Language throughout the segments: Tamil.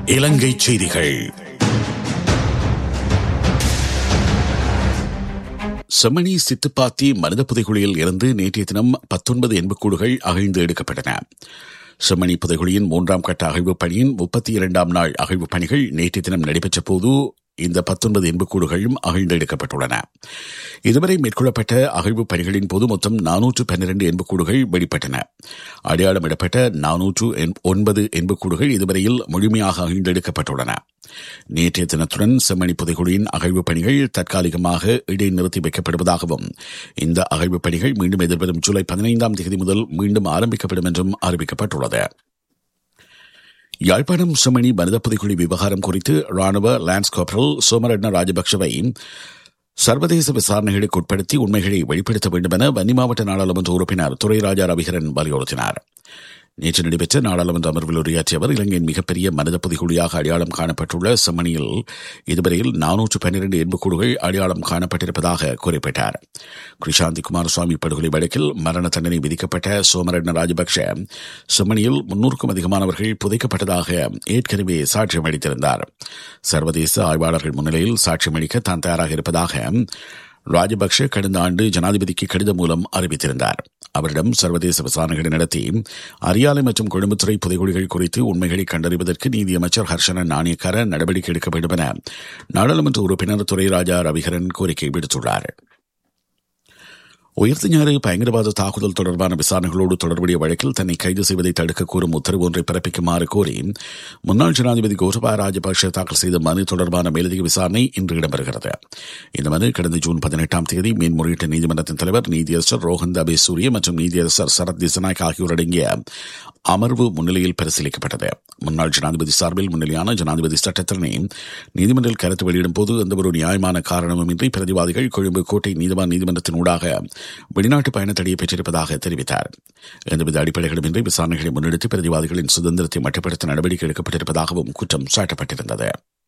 இலங்கை செய்திகள் செம்மணி சித்துப்பாத்தி மனித புதைகுழியில் இருந்து நேற்றைய தினம் பத்தொன்பது எண்புக்கூடுகள் அகழ்ந்து எடுக்கப்பட்டன செம்மணி புதைகுழியின் மூன்றாம் கட்ட அகழ்வுப் பணியின் முப்பத்தி இரண்டாம் நாள் அகழ்வுப் பணிகள் நேற்றைய தினம் நடைபெற்ற போது இந்த பத்தொன்பது எண்புக்கூடுகளும் அகழ்ந்து எடுக்கப்பட்டுள்ளன இதுவரை மேற்கொள்ளப்பட்ட அகழ்வுப் பணிகளின் போது மொத்தம் நானூற்று பன்னிரண்டு எண்புக்கூடுகள் வெளிப்பட்டன அடையாளமிடப்பட்ட நானூற்று ஒன்பது எண்புக்கூடுகள் இதுவரையில் முழுமையாக அகழ்ந்தெடுக்கப்பட்டுள்ளன நேற்றைய தினத்துடன் செம்மணி புதைகுழியின் அகழ்வுப் பணிகள் தற்காலிகமாக இடைநிறுத்தி வைக்கப்படுவதாகவும் இந்த அகழ்வுப் பணிகள் மீண்டும் எதிர்வரும் ஜூலை பதினைந்தாம் தேதி முதல் மீண்டும் ஆரம்பிக்கப்படும் என்றும் அறிவிக்கப்பட்டுள்ளது யாழ்ப்பாணம் செம்மணி மனித புதைக்குழி விவகாரம் குறித்து ராணுவ லான்ஸ் கார்பரல் சோமரட்ன ராஜபக்சவை சர்வதேச விசாரணைகளுக்கு உட்படுத்தி உண்மைகளை வெளிப்படுத்த வேண்டும் என வன்னி மாவட்ட நாடாளுமன்ற உறுப்பினர் துரைராஜா ரவிகரன் வலியுறுத்தினார் நேற்று நடைபெற்ற நாடாளுமன்ற அமர்வில் உரையாற்றிய அவர் இலங்கையின் மிகப்பெரிய மனித புதைகுழியாக அடையாளம் காணப்பட்டுள்ள செம்மணியில் இதுவரையில் நானூற்று பன்னிரண்டு எண்புக்கூடுகள் அடையாளம் காணப்பட்டிருப்பதாக குறிப்பிட்டார் கிருஷாந்தி குமாரசுவாமி படுகொலை வழக்கில் மரண தண்டனை விதிக்கப்பட்ட சோமரட்ன ராஜபக்ஷ செம்மணியில் முன்னூறுக்கும் அதிகமானவர்கள் புதைக்கப்பட்டதாக ஏற்கனவே சாட்சியம் அளித்திருந்தார் சர்வதேச ஆய்வாளர்கள் முன்னிலையில் சாட்சியம் அளிக்க தான் தயாராக இருப்பதாக ராஜபக்ஷ கடந்த ஆண்டு ஜனாதிபதிக்கு கடிதம் மூலம் அறிவித்திருந்தார் அவரிடம் சர்வதேச விசாரணைகளை நடத்தி அரியாலை மற்றும் கொழும்புத்துறை புதைகுழிகள் குறித்து உண்மைகளை கண்டறிவதற்கு நீதியமைச்சர் ஹர்ஷன நாணயக்கார நடவடிக்கை எடுக்க வேண்டும் என நாடாளுமன்ற உறுப்பினர் துரைராஜா ரவிகரன் கோரிக்கை விடுத்துள்ளார் உயர்த்திஞாறு பயங்கரவாத தாக்குதல் தொடர்பான விசாரணைகளோடு தொடர்புடைய வழக்கில் தன்னை கைது செய்வதை தடுக்க கூறும் உத்தரவு ஒன்றை பிறப்பிக்குமாறு கோரி முன்னாள் ஜனாதிபதி கோட்டபாய ராஜபக்ஷ தாக்கல் செய்த மனு தொடர்பான மேலதிக விசாரணை இன்று இடம்பெறுகிறது இந்த மனு கடந்த ஜூன் பதினெட்டாம் தேதி மேன்முறையீட்டு நீதிமன்றத்தின் தலைவர் நீதியரசர் ரோஹன் அபே சூரிய மற்றும் நீதியரசர் சரத் திசநாயக் ஆகியோர் அடங்கிய அமர்வு முன்னிலையில் பரிசீலிக்கப்பட்டது முன்னாள் ஜனாதிபதி சார்பில் முன்னிலையான ஜனாதிபதி சட்டத்திறனை நீதிமன்றில் கருத்து வெளியிடும் போது எந்தவொரு நியாயமான காரணமுமின்றி பிரதிவாதிகள் கொழும்பு கோட்டை நீதிவான் நீதிமன்றத்தின் ஊடாக வெளிநாட்டு பயண தடையை பெற்றிருப்பதாக தெரிவித்தார் எந்தவித அடிப்படைகளுமின்றி விசாரணைகளை முன்னெடுத்து பிரதிவாதிகளின் சுதந்திரத்தை மட்டுப்படுத்த நடவடிக்கை எடுக்கப்பட்டிருப்பதாகவும் குற்றம் சாட்டப்பட்டிருந்தது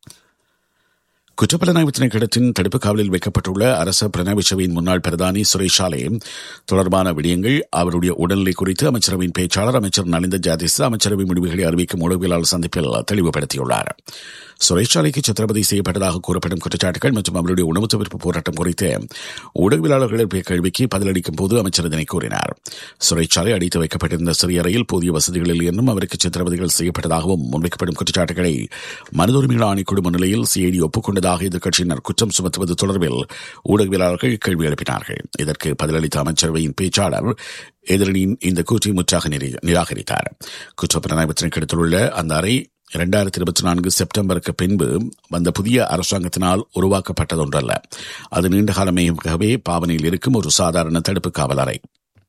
குற்றப்புலனாய்வு திணைக்களத்தின் தடுப்பு காவலில் வைக்கப்பட்டுள்ள அரச பிரணாய் சபையின் முன்னாள் பிரதானி சுரேஷ் சாலே தொடர்பான விடயங்கள் அவருடைய உடல்நிலை குறித்து அமைச்சரவையின் பேச்சாளர் அமைச்சர் நலிந்த ஜாதிஸ் அமைச்சரவை முடிவுகளை அறிவிக்கும் ஊடகவியலாளர் சந்திப்பில் தெளிவுபடுத்தியுள்ளார் சுரேஷ் சாலைக்கு சித்திரவதை செய்யப்பட்டதாக கூறப்படும் குற்றச்சாட்டுகள் மற்றும் அவருடைய உணவு தவிர்ப்பு போராட்டம் குறித்து ஊடகவியலாளர்கள் எழுப்பிய கேள்விக்கு பதிலளிக்கும் போது அமைச்சர் இதனை கூறினார் சுரேஷ் சாலை அடித்து வைக்கப்பட்டிருந்த சிறிய அறையில் போதிய வசதிகளில் இருந்தும் அவருக்கு சித்திரவதைகள் செய்யப்பட்டதாகவும் முன்வைக்கப்படும் குற்றச்சாட்டுகளை மனித உரிமைகள் ஆணைக்குழு முன்னிலையில் சிஐடி ஒப்புக்கொண்டது உள்ளதாக எதிர்க்கட்சியினர் குற்றம் சுமத்துவது தொடர்பில் ஊடகவியலாளர்கள் கேள்வி எழுப்பினார்கள் இதற்கு பதிலளித்த அமைச்சரவையின் பேச்சாளர் எதிரணியின் இந்த கூற்றை முற்றாக நிராகரித்தார் குற்றப்புலனாய்வு திணைக்களத்தில் உள்ள அந்த அறை இரண்டாயிரத்தி இருபத்தி நான்கு செப்டம்பருக்கு பின்பு வந்த புதிய அரசாங்கத்தினால் உருவாக்கப்பட்டதொன்றல்ல அது நீண்டகாலமாகவே பாவனையில் இருக்கும் ஒரு சாதாரண தடுப்பு காவல் அறை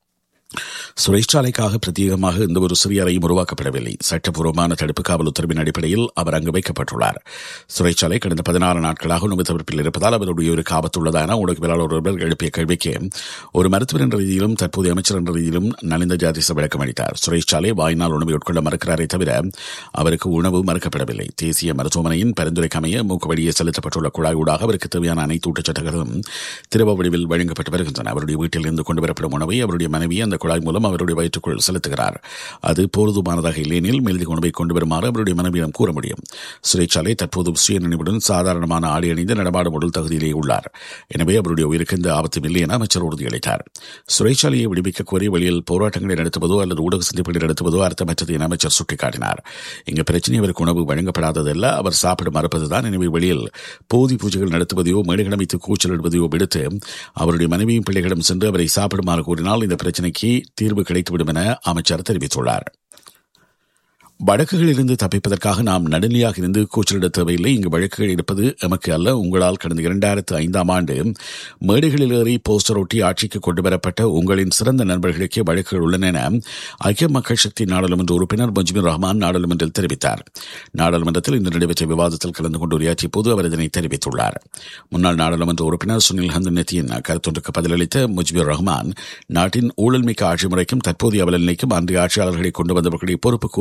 சுரேஷ்சாலைக்காக பிரத்யேகமாக எந்த ஒரு சிறிய அறையும் உருவாக்கப்படவில்லை சட்டப்பூர்வமான தடுப்பு காவல் உத்தரவின் அடிப்படையில் அவர் அங்கு வைக்கப்பட்டுள்ளார் சுரேஷ்சாலை கடந்த பதினாறு நாட்களாக உணவு தவிர்ப்பில் இருப்பதால் அவருடைய ஒரு ஆபத்துள்ளதான ஊடகவியலாளர் ஒருவர் எழுப்பிய கேள்விக்கு ஒரு மருத்துவர் என்ற ரீதியிலும் தற்போதைய அமைச்சர் என்ற ரீதியிலும் நலிந்த ஜாதிச விளக்கம் அளித்தார் சுரேஷ்சாலை வாயினால் உணவை உட்கொள்ள மறுக்கிறாரே தவிர அவருக்கு உணவு மறுக்கப்படவில்லை தேசிய மருத்துவமனையின் பரிந்துரைக்கமைய மூக்கு வழியே செலுத்தப்பட்டுள்ள குழாய் ஊடாக அவருக்கு தேவையான அனைத்து ஊட்டச்சட்டங்களும் திரவ வடிவில் வழங்கப்பட்டு வருகின்றன அவருடைய வீட்டில் இருந்து கொண்டு வரப்படும் உணவை அவருடைய மனைவி அந்த குழாய் மூலம் அவருடைய வயிற்றுக்குள் செலுத்துகிறார் அது போதுமானதாக இல்லையெனில் மேலதிக உணவை கொண்டு வருமாறு அவருடைய மனைவியிடம் கூற முடியும் சிறைச்சாலை தற்போது சுய நினைவுடன் சாதாரணமான ஆடை அணிந்து நடமாடும் உடல் தகுதியிலே உள்ளார் எனவே அவருடைய உயிருக்கு எந்த ஆபத்தும் இல்லை என அமைச்சர் உறுதியளித்தார் சிறைச்சாலையை விடுவிக்க கோரி வெளியில் போராட்டங்களை நடத்துவதோ அல்லது ஊடக சந்திப்புகளை நடத்துவதோ அர்த்தமற்றது என அமைச்சர் சுட்டிக்காட்டினார் இங்கு பிரச்சனை அவருக்கு உணவு வழங்கப்படாததல்ல அவர் சாப்பிட மறுப்பதுதான் எனவே வெளியில் போதி பூஜைகள் நடத்துவதையோ மேடைகள் அமைத்து கூச்சலிடுவதையோ விடுத்து அவருடைய மனைவியும் பிள்ளைகளும் சென்று அவரை சாப்பிடுமாறு கூறினால் இந்த பிரச்சனைக்கு தீர்வு கிடைத்துவிடும் என அமைச்சர் தெரிவித்துள்ளார் வழக்குகளிலிருந்து தப்பிப்பதற்காக நாம் நடுநிலையாக இருந்து கூச்சலிட தேவையில்லை இங்கு வழக்குகள் இருப்பது எமக்கு அல்ல உங்களால் கடந்த இரண்டாயிரத்து ஐந்தாம் ஆண்டு மேடைகளில் ஏறி போஸ்டர் ஒட்டி ஆட்சிக்கு கொண்டு வரப்பட்ட உங்களின் சிறந்த நண்பர்களுக்கே வழக்குகள் உள்ளன என ஐக்கிய மக்கள் சக்தி நாடாளுமன்ற உறுப்பினர் முஜிபுர் ரஹ்மான் நாடாளுமன்றத்தில் தெரிவித்தார் நாடாளுமன்றத்தில் இன்று நடைபெற்ற விவாதத்தில் கலந்து கொண்டு உரையாற்றிய போது அவர் இதனை தெரிவித்துள்ளார் முன்னாள் நாடாளுமன்ற உறுப்பினர் சுனில் ஹந்தனத்தியின் கருத்தொன்றுக்கு பதிலளித்த முஜிபுர் ரஹ்மான் நாட்டின் ஊழல்மிக்க ஆட்சி முறைக்கும் தற்போதைய அவலநிலைக்கும் அன்றைய ஆட்சியாளர்களை கொண்டு வந்தவர்களை பொறுப்பு கூற வேண்டும் என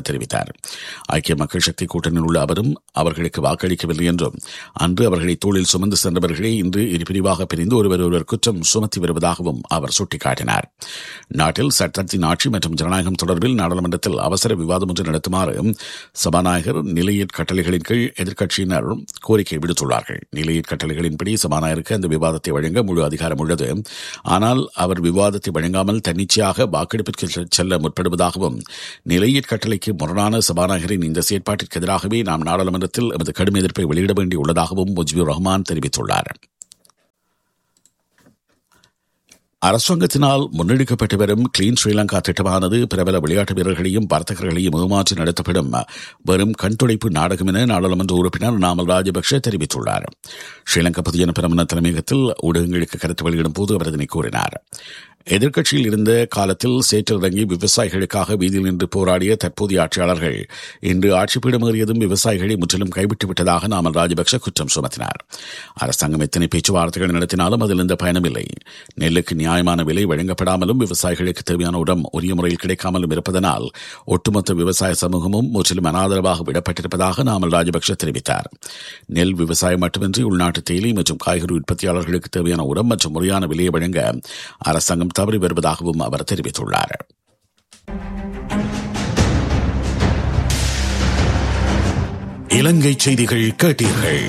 தெரிவித்தார் ஐக்கிய மக்கள் சக்தி கூட்டணியில் உள்ள அவரும் அவர்களுக்கு வாக்களிக்கவில்லை என்றும் அன்று அவர்களை தோளில் சுமந்து சென்றவர்களே இன்று இரு பிரிவாக பிரிந்து ஒருவர் ஒருவர் குற்றம் சுமத்தி வருவதாகவும் அவர் சுட்டிக்காட்டினார் நாட்டில் சட்டத்தின் ஆட்சி மற்றும் ஜனநாயகம் தொடர்பில் நாடாளுமன்றத்தில் அவசர விவாதம் ஒன்று நடத்துமாறு சபாநாயகர் நிலையீட் கட்டளைகளின் கீழ் எதிர்க்கட்சியினர் கோரிக்கை விடுத்துள்ளார்கள் நிலையீட் கட்டளைகளின்படி சபாநாயகருக்கு அந்த விவாதத்தை வழங்க முழு அதிகாரம் உள்ளது ஆனால் அவர் விவாதத்தை வழங்காமல் தன்னிச்சையாக வாக்கெடுப்பிற்கு செல்ல முற்படுவதாகவும் நிலையீட் கட்டளைக்கு முரணான சபாநாயகரின் இந்த செயற்பாட்டிற்கு எதிராகவே நாம் நாடாளுமன்றத்தில் எமது கடும் எதிர்ப்பை வெளியிட வேண்டியுள்ளதாகவும் முஜிபுர் ரஹ்மான் தெரிவித்துள்ளார் அரசாங்கத்தினால் முன்னெடுக்கப்பட்டு வரும் கிளீன் ஸ்ரீலங்கா திட்டமானது பிரபல விளையாட்டு வீரர்களையும் வர்த்தகர்களையும் ஏமாற்றி நடத்தப்படும் வெறும் கண்துடைப்பு நாடகம் என நாடாளுமன்ற உறுப்பினர் நாமல் ராஜபக்ஷ தெரிவித்துள்ளார் ஸ்ரீலங்கா பொதுஜன பிரமண தலைமையகத்தில் ஊடகங்களுக்கு கருத்து வெளியிடும் போது அவர் இதனை கூறினார் எதிர்க்கட்சியில் இருந்த காலத்தில் சேற்றில் இறங்கி விவசாயிகளுக்காக வீதியில் நின்று போராடிய தற்போதைய ஆட்சியாளர்கள் இன்று ஆட்சிப்பீடம் ஏறியதும் விவசாயிகளை முற்றிலும் கைவிட்டு விட்டதாக நாமல் ராஜபக்ச குற்றம் சுமத்தினார் அரசாங்கம் எத்தனை பேச்சுவார்த்தைகள் நடத்தினாலும் அதில் எந்த பயனுமில்லை நெல்லுக்கு நியாயமான விலை வழங்கப்படாமலும் விவசாயிகளுக்கு தேவையான உரம் உரிய முறையில் கிடைக்காமலும் இருப்பதனால் ஒட்டுமொத்த விவசாய சமூகமும் முற்றிலும் அனாதரவாக விடப்பட்டிருப்பதாக நாமல் ராஜபக்ச தெரிவித்தார் நெல் விவசாயம் மட்டுமின்றி உள்நாட்டு தேயிலை மற்றும் காய்கறி உற்பத்தியாளர்களுக்கு தேவையான உரம் மற்றும் முறையான விலையை வழங்க அரசாங்கம் தவறி வருவதாகவும் அவர் தெரிவித்துள்ளார் இலங்கை செய்திகள் கேட்டீர்கள்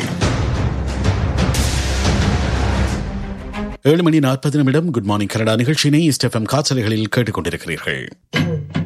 ஏழு மணி நாற்பது நிமிடம் குட் மார்னிங் கனடா நிகழ்ச்சியினை ஸ்டெஃபம் காய்ச்சல்களில் கேட்டுக்கொண்டிருக்கிறீர்கள்